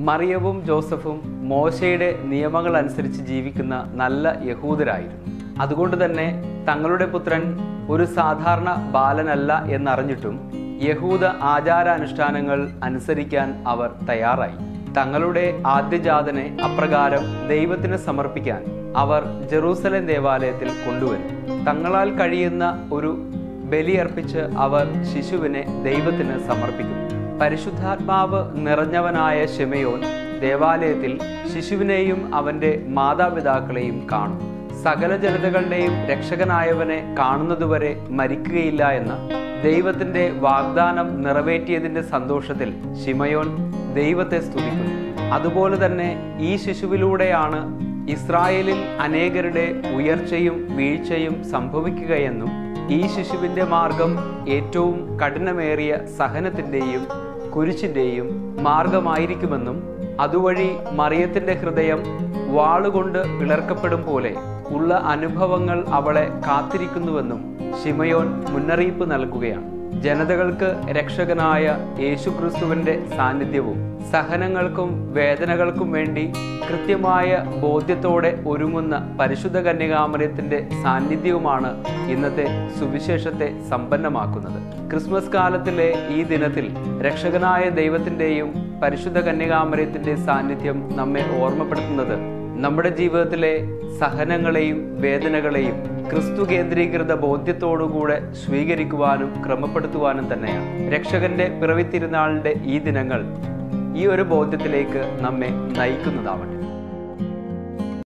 മറിയവും ജോസഫും മോശയുടെ നിയമങ്ങൾ അനുസരിച്ച് ജീവിക്കുന്ന നല്ല യഹൂദരായിരുന്നു അതുകൊണ്ട് തന്നെ തങ്ങളുടെ പുത്രൻ ഒരു സാധാരണ ബാലനല്ല എന്നറിഞ്ഞിട്ടും യഹൂദ ആചാരാനുഷ്ഠാനങ്ങൾ അനുസരിക്കാൻ അവർ തയ്യാറായി തങ്ങളുടെ ആദ്യജാതനെ അപ്രകാരം ദൈവത്തിന് സമർപ്പിക്കാൻ അവർ ജെറൂസലേം ദേവാലയത്തിൽ കൊണ്ടുവരും തങ്ങളാൽ കഴിയുന്ന ഒരു ബലിയർപ്പിച്ച് അവർ ശിശുവിനെ ദൈവത്തിന് സമർപ്പിക്കും പരിശുദ്ധാത്മാവ് നിറഞ്ഞവനായ ശിമയോൻ ദേവാലയത്തിൽ ശിശുവിനെയും അവന്റെ മാതാപിതാക്കളെയും കാണും സകല ജനതകളുടെയും രക്ഷകനായവനെ കാണുന്നതുവരെ മരിക്കുകയില്ല എന്ന ദൈവത്തിന്റെ വാഗ്ദാനം നിറവേറ്റിയതിന്റെ സന്തോഷത്തിൽ ശിമയോൻ ദൈവത്തെ സ്തുതിക്കുന്നു അതുപോലെ തന്നെ ഈ ശിശുവിലൂടെയാണ് ഇസ്രായേലിൽ അനേകരുടെ ഉയർച്ചയും വീഴ്ചയും സംഭവിക്കുകയെന്നും ഈ ശിശുവിന്റെ മാർഗം ഏറ്റവും കഠിനമേറിയ സഹനത്തിന്റെയും കുരിശിന്റെയും മാർഗമായിരിക്കുമെന്നും അതുവഴി മറിയത്തിന്റെ ഹൃദയം വാളുകൊണ്ട് പിളർക്കപ്പെടും പോലെ ഉള്ള അനുഭവങ്ങൾ അവളെ കാത്തിരിക്കുന്നുവെന്നും ശിമയോൻ മുന്നറിയിപ്പ് നൽകുകയാണ് ജനതകൾക്ക് രക്ഷകനായ യേശുക്രിസ്തുവിന്റെ സാന്നിധ്യവും സഹനങ്ങൾക്കും വേദനകൾക്കും വേണ്ടി കൃത്യമായ ബോധ്യത്തോടെ ഒരുങ്ങുന്ന പരിശുദ്ധ കന്യകാമരത്തിന്റെ സാന്നിധ്യവുമാണ് ഇന്നത്തെ സുവിശേഷത്തെ സമ്പന്നമാക്കുന്നത് ക്രിസ്മസ് കാലത്തിലെ ഈ ദിനത്തിൽ രക്ഷകനായ ദൈവത്തിന്റെയും പരിശുദ്ധ കന്യകാമരത്തിന്റെ സാന്നിധ്യം നമ്മെ ഓർമ്മപ്പെടുത്തുന്നത് നമ്മുടെ ജീവിതത്തിലെ സഹനങ്ങളെയും വേദനകളെയും ക്രിസ്തു കേന്ദ്രീകൃത ബോധ്യത്തോടുകൂടെ സ്വീകരിക്കുവാനും ക്രമപ്പെടുത്തുവാനും തന്നെയാണ് രക്ഷകന്റെ പിറവിത്തിരുന്നാളിന്റെ ഈ ദിനങ്ങൾ ഈ ഒരു ബോധ്യത്തിലേക്ക് നമ്മെ നയിക്കുന്നതാവട്ടെ